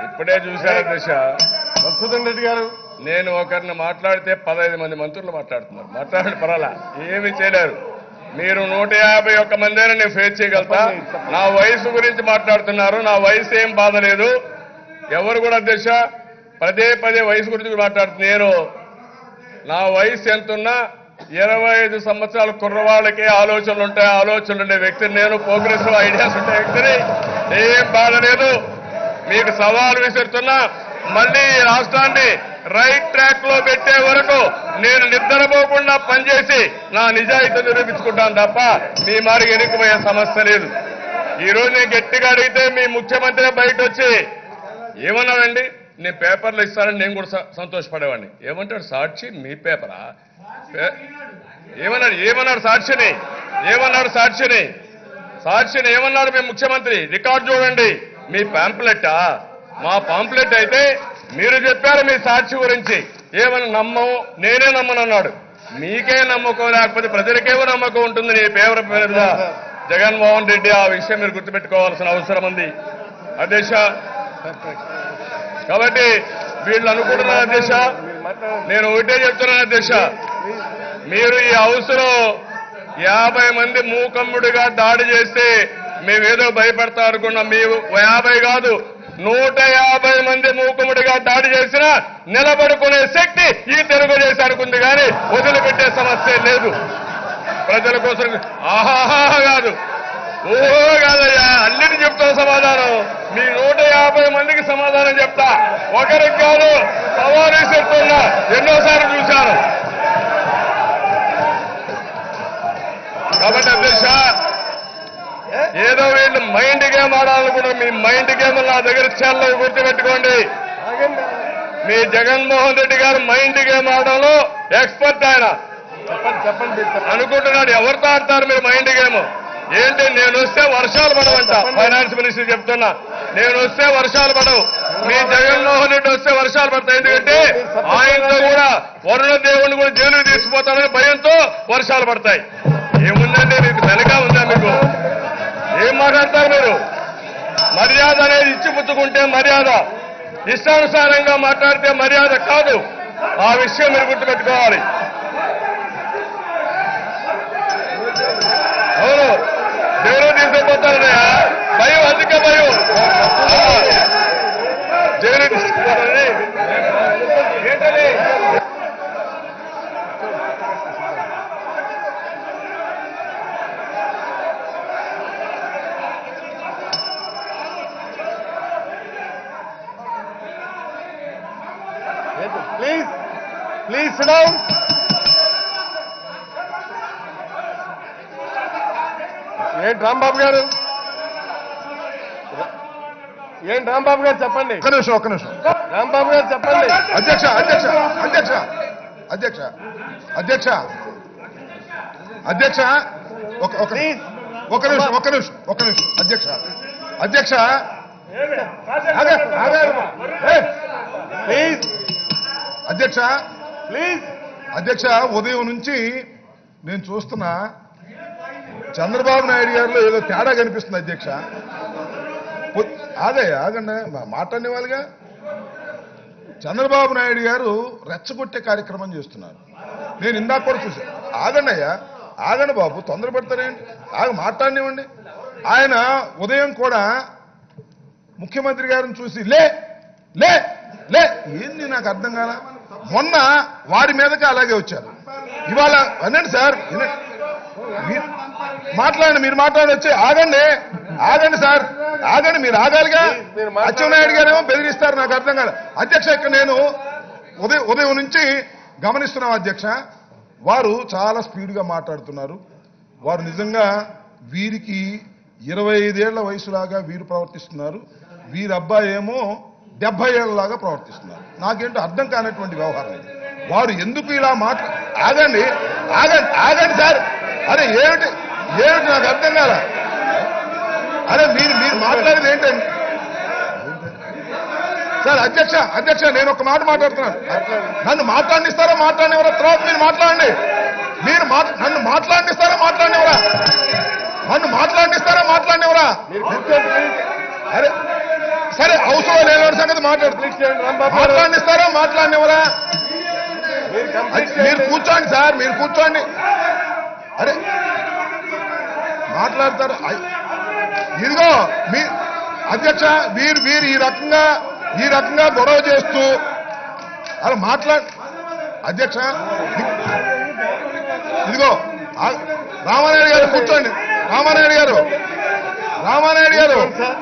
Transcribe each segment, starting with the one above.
ఇప్పుడే చూశారు అధ్యక్ష మధుసూదన్ రెడ్డి గారు నేను ఒకరిని మాట్లాడితే పదహైదు మంది మంత్రులు మాట్లాడుతున్నారు మాట్లాడండి పర్వాలా ఏమీ చేయలేరు మీరు నూట యాభై ఒక్క మందిని నేను ఫేస్ చేయగలుగుతా నా వయసు గురించి మాట్లాడుతున్నారు నా వయసు ఏం బాధ లేదు ఎవరు కూడా అధ్యక్ష పదే పదే వయసు గురించి మాట్లాడుతున్నారు నేను నా వయసు ఎంతున్నా ఇరవై ఐదు సంవత్సరాల కుర్రవాళ్ళకి ఆలోచనలు ఉంటాయి ఆలోచనలు ఉండే వ్యక్తిని నేను ప్రోగ్రెసివ్ ఐడియాస్ ఉండే వ్యక్తిని ఏం బాధ లేదు మీకు సవాల్ విసురుతున్నా మళ్ళీ ఈ రాష్ట్రాన్ని రైట్ ట్రాక్ లో పెట్టే వరకు నేను నిద్రపోకుండా పనిచేసి నా నిజాయితీ నిరూపించుకుంటాను తప్ప మీ మారికి ఎన్నికపోయే సమస్య లేదు ఈ రోజు నేను గట్టిగా అడిగితే మీ ముఖ్యమంత్రి బయట వచ్చి ఏమన్నాడండి నేను పేపర్లు ఇస్తానని నేను కూడా స- సంతోషపడేవాడిని ఏమంటాడు సాక్షి మీ పేపరా పే- ఏమన్నాడు ఏమన్నాడు సాక్షిని ఏమన్నాడు సాక్షిని సాక్షిని ఏమన్నాడు మీ ముఖ్యమంత్రి రికార్డు చూడండి మీ పాంప్లెట్టా మా పాంప్లెట్ అయితే మీరు చెప్పారు మీ సాక్షి గురించి ఏమని నమ్మం నేనే నమ్మనన్నాడు మీకే నమ్మకం లేకపోతే ప్రజలకేమో నమ్మకం ఉంటుంది నీ పేపర్ మీద జగన్మోహన్ రెడ్డి ఆ విషయం మీరు గుర్తుపెట్టుకోవాల్సిన అవసరం ఉంది అధ్యక్ష కాబట్టి వీళ్ళు అనుకుంటున్నారు అధ్యక్ష మీరు మాట్లాడండి నేను ఒకటే చెప్తున్నాను అధ్యక్ష మీరు ఈ హౌస్ లో యాభై మంది మూకమ్ముడిగా దాడి చేస్తే మేమేదో భయపడతా అనుకున్నాం మీ యాభై కాదు నూట యాభై మంది మూకుముడిగా దాడి చేసినా నిలబడుకునే శక్తి ఈ తెలుగుదేశానికి ఉంది కానీ వదిలిపెట్టే సమస్య లేదు ప్రజల కోసం ఆహాహా కాదు ఓహో కాదయ్యా అన్నిటి చెప్తా సమాధానం మీ నూట యాభై మందికి సమాధానం చెప్తా ఒకరికి కాదు సవాలు చెప్తున్నా ఎన్నోసార్లు చూశాను కాబట్టి అధ్యక్ష ఏదో వీళ్ళు మైండ్ గేమ్ ఆడాలనుకున్న మీ మైండ్ గేమ్ నా దగ్గర చాలా గుర్తుపెట్టుకోండి ఆగండి మీ జగన్మోహన్ రెడ్డి గారు మైండ్ గేమ్ ఆడడంలో ఎక్స్పర్ట్ ఆయన చెప్పండి చెప్పండి మీరు చెప్పండి. అనుకుంటున్నాడు ఎవరితో ఆడతారు మీరు మైండ్ గేమ్ ఏంటి నేను వస్తే వర్షాలు పడవంట ఫైనాన్స్ మినిస్టర్ చెప్తున్నా నేను వస్తే వర్షాలు పడవు మీ జగన్మోహన్ రెడ్డి వస్తే వర్షాలు పడతాయి ఎందుకంటే ఆయనతో కూడా వరుణ దేవుడిని కూడా జైలుకి తీసుకుపోతాడని భయంతో వర్షాలు పడతాయి ఏముందండి మీకు వెనక ఉందా మీకు ఏం మాట్లాడతారు మీరు మర్యాద అనేది ఇచ్చి పుచ్చుకుంటే మర్యాద ఇష్టానుసారంగా మాట్లాడితే మర్యాద కాదు ఆ విషయం మీరు గుర్తుపెట్టుకోవాలి అవును జైలు తీసుకుపోతారనయ్య భయం అందుకే భయం ఆ, జైలు తీసుకుపోతారని ఏంటది ప్లీజ్ ప్లీజ్ సిట్ డౌన్ ఏంటి రాంబాబు గారు ఏంటి రాంబాబు గారు చెప్పండి ఒక్క నిమిషం ఒక్క నిమిషం రాంబాబు గారు చెప్పండి అధ్యక్ష అధ్యక్ష అధ్యక్ష అధ్యక్ష అధ్యక్ష అధ్యక్ష ఒక ఒక ప్లీజ్ ఒక నిమిషం ఒక నిమిషం ఒక నిమిషం అధ్యక్ష అధ్యక్ష ఆగే, ఆగే. ఏ, ప్లీజ్ అధ్యక్ష ప్లీజ్ అధ్యక్ష ఉదయం నుంచి నేను చూస్తున్నా చంద్రబాబు నాయుడు గారిలో ఏదో తేడా కనిపిస్తుంది అధ్యక్ష పొ- అదే ఆగండి మా- మాట్లాడిన వాళ్ళుగా చంద్రబాబు నాయుడు గారు రెచ్చగొట్టే కార్యక్రమం చేస్తున్నారు నేను ఇందాక కూడా చూశాను ఆగండి అయ్యా ఆగండి బాబు తొందరపడతారేంటి ఆగ మాట్లాడినివ్వండి ఆయన ఉదయం కూడా ముఖ్యమంత్రి గారిని చూసి లే లే లే ఏంది నాకు అర్థం కాల మొన్న వారి మీదకి అలాగే వచ్చారు ఇవాళ అనండి సార్ వినండి. మీరు మాట్లాడండి మీరు మాట్లాడి వచ్చి ఆగండి ఆగండి సార్ ఆగండి మీరు ఆగాలిగా మీరు మాట్లాడండి. అచ్చెన్నాయుడు గారేమో బెదిరిస్తారు నాకు అర్థం కాదు అధ్యక్ష ఇక్కడ నేను ఉదయం ఉదయం నుంచి గమనిస్తున్నాం అధ్యక్ష వారు చాలా స్పీడ్గా మాట్లాడుతున్నారు వారు నిజంగా వీరికి ఇరవై ఐదేళ్ల వయసులాగా వీరు ప్రవర్తిస్తున్నారు వీరి అబ్బాయి ఏమో డెబ్బై ఏళ్ళలాగా ప్రవర్తిస్తున్నారు నాకేంటో అర్థం కానటువంటి వ్యవహారం ఇది వారు ఎందుకు ఇలా మాట్లా ఆగండి ఆగండి ఆగండి సార్ అరే ఏమిటి ఏమిటి నాకు అర్థం కాల అరే మీరు మీరు మాట్లాడేది ఏంటండి సార్ అధ్యక్ష అధ్యక్ష నేను ఒక మాట మాట్లాడుతున్నాను నన్ను మాట్లాడిస్తారా మాట్లాడినవరా తర్వాత మీరు మాట్లాడండి మీరు మాట్- నన్ను మాట్లాడిస్తారా మాట్లాడినవరా నన్ను మాట్లాడిస్తారా మాట్లాడినవరా మీరు కూర్చోండి ప్లీజ్ అరే సరే అవసరం లేని సంగతి మాట్లాడు కంప్లీట్ చేయండి రాంబాబు గారు మాట్లాడిస్తారా మాట్లాడినవరా మీరు కంప్లీట్ మీరు చేయండి కూర్చోండి సార్ మీరు కూర్చోండి అరే మాట్లాడతారు ఐ- ఇదిగో మీ అధ్యక్ష వీరు వీరు ఈ రకంగా ఈ రకంగా గొడవ చేస్తూ అలా మాట్లాడ అధ్యక్ష ఇదిగో ఆ- రామానాయుడు గారు కూర్చోండి రామానాయుడు గారు రామానాయుడు గారు సార్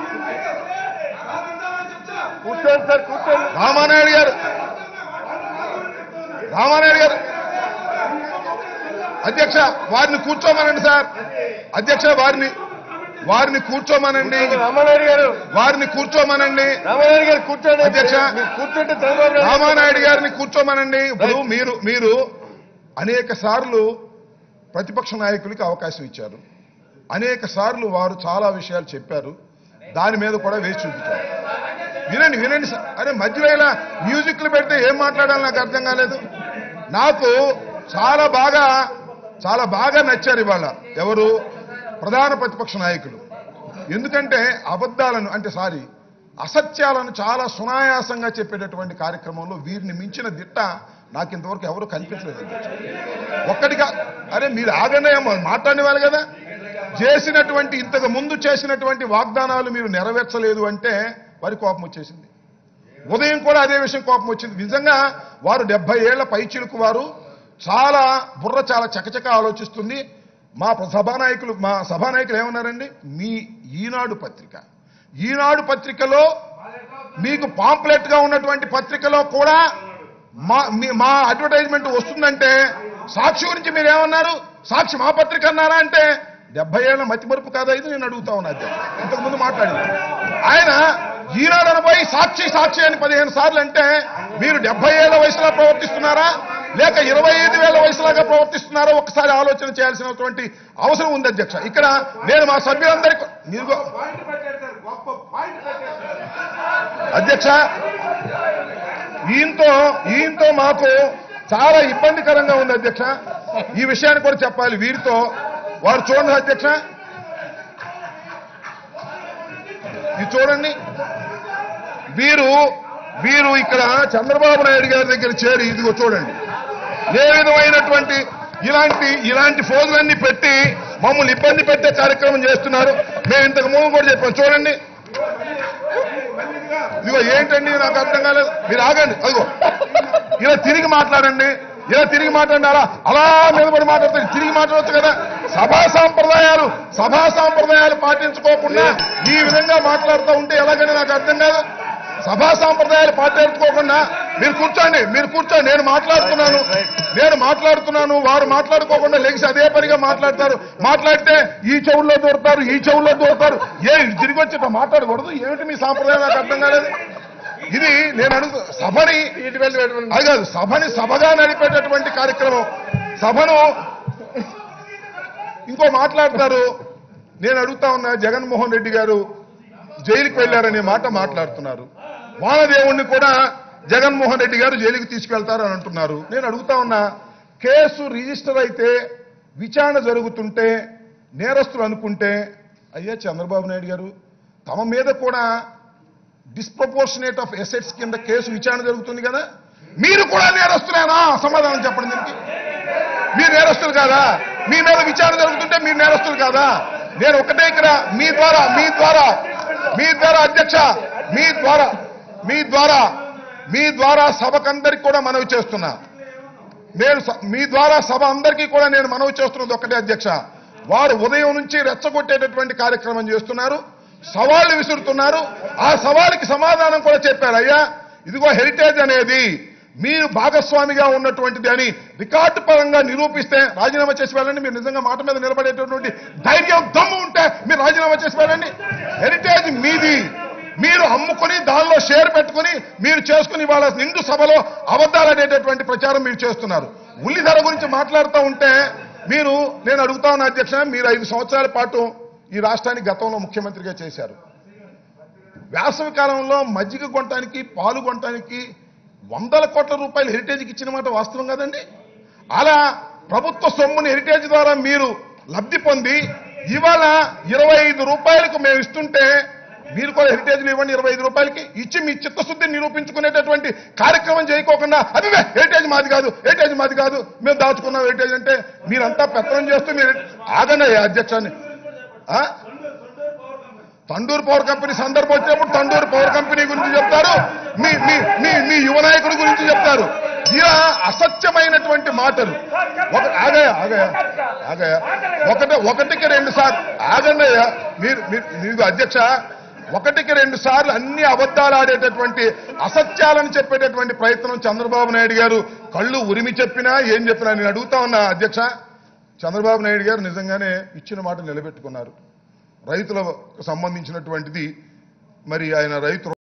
కూర్చోండి సార్ కూర్చోండి రామానాయుడు గారు రామానాయుడు గారు అధ్యక్ష వారిని కూర్చోమనండి సార్ అధ్యక్ష వారిని వారిని కూర్చోమనండి రామానాయుడు గారు వారిని కూర్చోమనండి రామానాయుడు గారు కూర్చోండి అధ్యక్ష. మీరు కూర్చుంటే చంద్రబాబు నాయుడు రామానాయుడు గారిని కూర్చోమనండి ఇప్పుడు మీరు మీరు అనేక సార్లు ప్రతిపక్ష నాయకులకి అవకాశం ఇచ్చారు అనేక సార్లు వారు చాలా విషయాలు చెప్పారు దాని మీద కూడా వేసి చూపించారు వినండి వినండి సార్. అరే మధ్యలో ఇలా మ్యూజిక్లు పెడితే ఏం మాట్లాడాలి నాకు అర్థం కాలేదు నాకు చాలా బాగా చాలా బాగా నచ్చారు ఇవాళ ఎవరు ప్రధాన ప్రతిపక్ష నాయకులు ఎందుకంటే అబద్ధాలను అంటే సారీ అసత్యాలను చాలా సునాయాసంగా చెప్పేటటువంటి కార్యక్రమంలో వీరిని మించిన దిట్ట నాకు ఇంతవరకు ఎవరు కనిపించలేదు ఒక్కటిగా అరే మీరు ఆగండి ఏమో మాట్లాడే వాళ్ళు కదా చేసినటువంటి ఇంతకు ముందు చేసినటువంటి వాగ్దానాలు మీరు నెరవేర్చలేదు అంటే వారి కోపం వచ్చేసింది ఉదయం కూడా అదే విషయం కోపం వచ్చింది నిజంగా వారు డెబ్బై ఏళ్ల పైచిలుకు వారు చాలా బుర్ర చాలా చకచక ఆలోచిస్తుంది మా సభానాయకులు మా సభానాయకులు ఏమన్నారండి మీ ఈనాడు పత్రిక ఈనాడు పత్రికలో మీకు పాంప్లెట్ గా ఉన్నటువంటి పత్రికలో కూడా మా మీ- మా అడ్వర్టైజ్మెంట్ వస్తుందంటే సాక్షి గురించి మీరు ఏమన్నారు సాక్షి మా పత్రిక అన్నారా అంటే డెబ్బై ఏళ్ల మతిమరుపు కాదా ఇది నేను అడుగుతా ఉన్నా అధ్యక్ష. ఇంతకు ముందు మాట్లాడింది ఆయన ఈనాడు అనబోయి సాక్షి సాక్షి అని పదిహేను సార్లు అంటే మీరు డెబ్బై ఏళ్ల వయసులో ప్రవర్తిస్తున్నారా లేక ఇరవై ఐదు వేల వయసులాగా ప్రవర్తిస్తున్నారా ఒకసారి ఆలోచన చేయాల్సినటువంటి అవసరం ఉంది అధ్యక్ష ఇక్కడ నేను మా సభ్యులందరికీ మీరు గో- అధ్యక్ష ఈయంతో ఈయంతో మాకు చాలా ఇబ్బందికరంగా ఉంది అధ్యక్ష ఈ విషయాన్ని కూడా చెప్పాలి వీరితో వారు చూడండి అధ్యక్ష ఇది చూడండి వీరు వీరు ఇక్కడ చంద్రబాబు నాయుడు గారి దగ్గర చేరి ఇదిగో చూడండి ఏ విధమైనటువంటి ఇలాంటి ఇలాంటి ఫోజులన్నీ పెట్టి మమ్మల్ని ఇబ్బంది పెట్టే కార్యక్రమం చేస్తున్నారు మేము ఇంతకు ముందు కూడా చెప్పాం చూడండి ఇదిగో ఏంటండి నాకు అర్థం కాలేదు మీరు ఆగండి అదిగో ఇలా తిరిగి మాట్లాడండి ఇలా తిరిగి మాట్లాడండి అలా అలా నిలబడి మాట్లాడుతుంది తిరిగి మాట్లాడవచ్చు కదా సభా సాంప్రదాయాలు సభా సాంప్రదాయాలు పాటించుకోకుండా ఈ విధంగా మాట్లాడుతూ ఉంటే ఎలాగని నాకు అర్థం కాదు సభా సాంప్రదాయాలు పాటించుకోకుండా మీరు కూర్చోండి మీరు కూర్చోండి నేను మాట్లాడుతున్నాను నేను మాట్లాడుతున్నాను వారు మాట్లాడుకోకుండా లెగిసి అదే పనిగా మాట్లాడతారు మాట్లాడితే ఈ చెవుల్లో దూరతారు ఈ చెవుల్లో దూరతారు ఏ తిరిగి వచ్చి ఇట్లా మాట్లాడకూడదు ఏమిటి మీ సాంప్రదాయం నాకు అర్థం కాలేదు ఇది నేను అడుగు సభని ఇటు వెళ్ళి పెట్టమని అది కాదు సభని సభగా నడిపేటటువంటి కార్యక్రమం సభను ఇంకో మాట్లాడతారు నేను అడుగుతా ఉన్నా జగన్మోహన్ రెడ్డి గారు జైలుకి వెళ్ళారనే మాట మాట్లాడుతున్నారు వానదేవుణ్ణి కూడా జగన్మోహన్ రెడ్డి గారు జైలుకి తీసుకెళ్తారు అని అంటున్నారు నేను అడుగుతా ఉన్నా కేసు రిజిస్టర్ అయితే విచారణ జరుగుతుంటే నేరస్తులు అనుకుంటే అయ్యా చంద్రబాబు నాయుడు గారు తమ మీద కూడా డిస్ప్రపోర్షనేట్ ఆఫ్ ఎసెట్స్ కింద కేసు విచారణ జరుగుతుంది కదా మీరు కూడా నేరస్తులేనా సమాధానం చెప్పండి దీనికి మీరు నేరస్తులు కాదా మీ మీద విచారణ జరుగుతుంటే మీరు నేరస్తులు కాదా నేను ఒకటే ఇక్కడ మీ ద్వారా మీ ద్వారా మీ ద్వారా అధ్యక్ష మీ ద్వారా మీ ద్వారా మీ ద్వారా సభకందరికి కూడా మనవి చేస్తున్నా నేను స- మీ ద్వారా సభ అందరికీ కూడా నేను మనవి చేస్తున్నది ఒకటే అధ్యక్ష వారు ఉదయం నుంచి రెచ్చగొట్టేటటువంటి కార్యక్రమం చేస్తున్నారు సవాళ్లు విసురుతున్నారు ఆ సవాలుకి సమాధానం కూడా చెప్పారు అయ్యా ఇదిగో హెరిటేజ్ అనేది మీరు భాగస్వామిగా ఉన్నటువంటిది అని రికార్డు పరంగా నిరూపిస్తే రాజీనామా చేసి వెళ్ళండి మీరు నిజంగా మాట మీద నిలబడేటటువంటి ధైర్యం దమ్ము ఉంటే మీరు రాజీనామా చేసి వెళ్ళండి హెరిటేజ్ మీది మీరు అమ్ముకొని దానిలో షేర్ పెట్టుకుని మీరు చేసుకుని వాళ్ళ నిండు సభలో అబద్ధాలు అనేటటువంటి ప్రచారం మీరు చేస్తున్నారు ఉల్లి ధర గురించి మాట్లాడుతూ ఉంటే మీరు నేను అడుగుతా ఉన్న అధ్యక్ష మీరు ఐదు సంవత్సరాల పాటు ఈ రాష్ట్రానికి గతంలో ముఖ్యమంత్రిగా చేశారు వేసవి కాలంలో మజ్జిగ కొనటానికి పాలు కొనటానికి వందల కోట్ల రూపాయలు హెరిటేజ్కి ఇచ్చిన మాట వాస్తవం కదండి అలా ప్రభుత్వ సొమ్ముని హెరిటేజ్ ద్వారా మీరు లబ్ధి పొంది ఇవాళ ఇరవై ఐదు రూపాయలకు మేము ఇస్తుంటే మీరు కూడా హెరిటేజ్లు ఇవ్వండి ఇరవై ఐదు రూపాయలకి ఇచ్చి మీ చిత్తశుద్ధిని నిరూపించుకునేటటువంటి కార్యక్రమం చేయకోకుండా అది హెరిటేజ్ మాది కాదు హెరిటేజ్ మాది కాదు మేము దాచుకున్నాం హెరిటేజ్ అంటే మీరంతా పెత్తనం చేస్తూ మీరు ఆగండి అయ్యా అధ్యక్షాన్ని ఆ? తండూరు పవర్ కంపెనీ సందర్భం వచ్చినప్పుడు తండూరు పవర్ కంపెనీ గురించి చెప్తారు మీ మీ మీ మీ యువ నాయకుడి గురించి చెప్తారు ఇలా అసత్యమైనటువంటి మాటలు ఒక ఆగయా ఆగయా ఆగయా ఒకటి ఒకటికి రెండు సార్లు ఆగండి అయ్యా మీరు మీరు మీరు అధ్యక్ష ఒకటికి రెండు సార్లు అన్ని అబద్ధాలు ఆడేటటువంటి అసత్యాలను చెప్పేటటువంటి ప్రయత్నం చంద్రబాబు నాయుడు గారు కళ్ళు ఉరిమి చెప్పినా ఏం చెప్పినా నేను అడుగుతా ఉన్నా అధ్యక్ష చంద్రబాబు నాయుడు గారు నిజంగానే ఇచ్చిన మాట నిలబెట్టుకున్నారు రైతులకు సంబంధించినటువంటిది మరి ఆయన రైతు